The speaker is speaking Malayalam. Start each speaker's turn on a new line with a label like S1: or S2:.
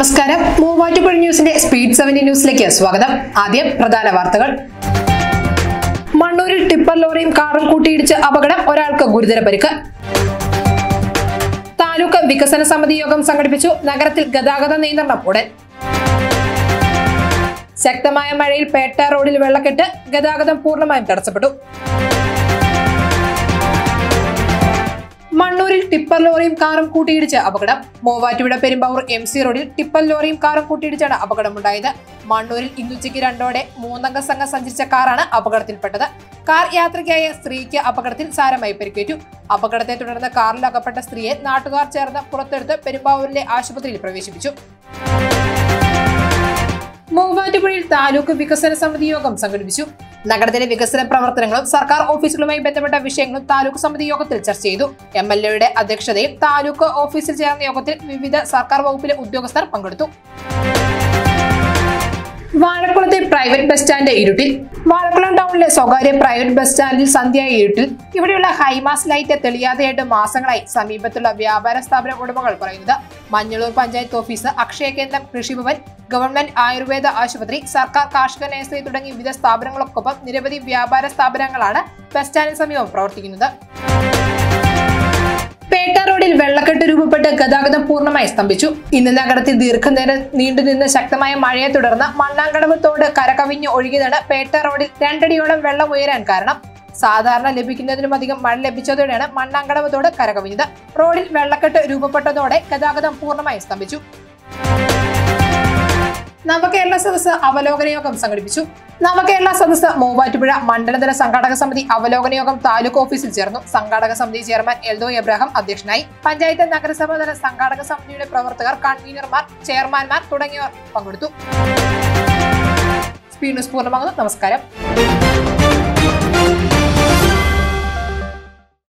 S1: നമസ്കാരം മൂവാറ്റുപുഴ ന്യൂസിന്റെ സ്പീഡ് സെവന്റി ന്യൂസിലേക്ക് സ്വാഗതം ആദ്യം പ്രധാന വാർത്തകൾ മണ്ണൂരിൽ ടിപ്പർ ലോറിയും കാറും കൂട്ടിയിടിച്ച് അപകടം ഒരാൾക്ക് ഗുരുതര പരിക്ക് താലൂക്ക് വികസന സമിതി യോഗം സംഘടിപ്പിച്ചു നഗരത്തിൽ ഗതാഗത നിയന്ത്രണം ഉടൻ ശക്തമായ മഴയിൽ പേട്ട റോഡിൽ വെള്ളക്കെട്ട് ഗതാഗതം പൂർണ്ണമായും തടസ്സപ്പെട്ടു മണ്ണൂരിൽ ടിപ്പർ ലോറിയും കാറും കൂട്ടിയിടിച്ച് അപകടം മൂവാറ്റുപുഴ പെരുമ്പാവൂർ എം സി റോഡിൽ ടിപ്പർ ലോറിയും കാറും കൂട്ടിയിടിച്ചാണ് അപകടമുണ്ടായത് മണ്ണൂരിൽ ഇന്നുച്ചയ്ക്ക് രണ്ടോടെ മൂന്നംഗ സംഘം സഞ്ചരിച്ച കാറാണ് അപകടത്തിൽപ്പെട്ടത് കാർ യാത്രയ്ക്കായ സ്ത്രീക്ക് അപകടത്തിൽ സാരമായി പരിക്കേറ്റു അപകടത്തെ തുടർന്ന് കാറിൽ അകപ്പെട്ട സ്ത്രീയെ നാട്ടുകാർ ചേർന്ന് പുറത്തെടുത്ത് പെരുമ്പാവൂരിലെ ആശുപത്രിയിൽ പ്രവേശിപ്പിച്ചു മൂവാറ്റുപുഴയിൽ താലൂക്ക് വികസന സമിതി യോഗം സംഘടിപ്പിച്ചു നഗരത്തിലെ വികസന പ്രവർത്തനങ്ങളും സർക്കാർ ഓഫീസുകളുമായി ബന്ധപ്പെട്ട വിഷയങ്ങളും താലൂക്ക് സമിതി യോഗത്തിൽ ചർച്ച ചെയ്തു എം എൽ എയുടെ അധ്യക്ഷതയിൽ താലൂക്ക് ഓഫീസിൽ ചേർന്ന യോഗത്തിൽ വിവിധ സർക്കാർ വകുപ്പിലെ ഉദ്യോഗസ്ഥർ പങ്കെടുത്തു വാഴക്കുളത്തെ പ്രൈവറ്റ് ബസ് സ്റ്റാൻഡ് ഇരുട്ടിൽ വാഴക്കുളം ടൗണിലെ സ്വകാര്യ പ്രൈവറ്റ് ബസ് സ്റ്റാൻഡിൽ സന്ധ്യ ഇരുട്ടിൽ ഇവിടെയുള്ള ഹൈമാസ് ലൈറ്റ് തെളിയാതെയായിട്ട് മാസങ്ങളായി സമീപത്തുള്ള വ്യാപാര സ്ഥാപന ഉടമകൾ പറയുന്നത് മഞ്ഞളൂർ പഞ്ചായത്ത് ഓഫീസ് അക്ഷയ കേന്ദ്രം കൃഷിഭവൻ ഗവൺമെന്റ് ആയുർവേദ ആശുപത്രി സർക്കാർ കാർഷിക നഴ്സറി തുടങ്ങി വിവിധ സ്ഥാപനങ്ങൾക്കൊപ്പം നിരവധി വ്യാപാര സ്ഥാപനങ്ങളാണ് ബസ് സ്റ്റാൻഡിന് സമീപം പ്രവർത്തിക്കുന്നത് പേട്ട റോഡിൽ വെള്ളക്കെട്ട് രൂപപ്പെട്ട് ഗതാഗതം പൂർണ്ണമായി സ്തംഭിച്ചു ഇന്ന് നഗരത്തിൽ ദീർഘനേരം നീണ്ടുനിന്ന ശക്തമായ മഴയെ തുടർന്ന് മണ്ണാങ്കടവ് തോട് കരകവിഞ്ഞ് ഒഴുകിയതാണ് പേട്ട റോഡിൽ രണ്ടടിയോളം വെള്ളം ഉയരാൻ കാരണം സാധാരണ ലഭിക്കുന്നതിലും അധികം മഴ ലഭിച്ചതോടെയാണ് മണ്ണാങ്കടവ് തോട് കരകവിഞ്ഞത് റോഡിൽ വെള്ളക്കെട്ട് രൂപപ്പെട്ടതോടെ ഗതാഗതം പൂർണ്ണമായി സ്തംഭിച്ചു നവകേരള സദസ്സ് അവലോകന യോഗം സംഘടിപ്പിച്ചു നവകേരള സദസ്സ് മൂവാറ്റുപുഴ മണ്ഡലതല സംഘാടക സമിതി അവലോകന യോഗം താലൂക്ക് ഓഫീസിൽ ചേർന്നു സംഘാടക സമിതി ചെയർമാൻ എൽദോ എബ്രഹാം അധ്യക്ഷനായി പഞ്ചായത്ത് നഗരസഭാതല സംഘാടക സമിതിയുടെ പ്രവർത്തകർ കൺവീനർമാർ ചെയർമാൻമാർ തുടങ്ങിയവർ പങ്കെടുത്തു സ്പീഡ് ന്യൂസ് പൂർണ്ണമാകുന്നു നമസ്കാരം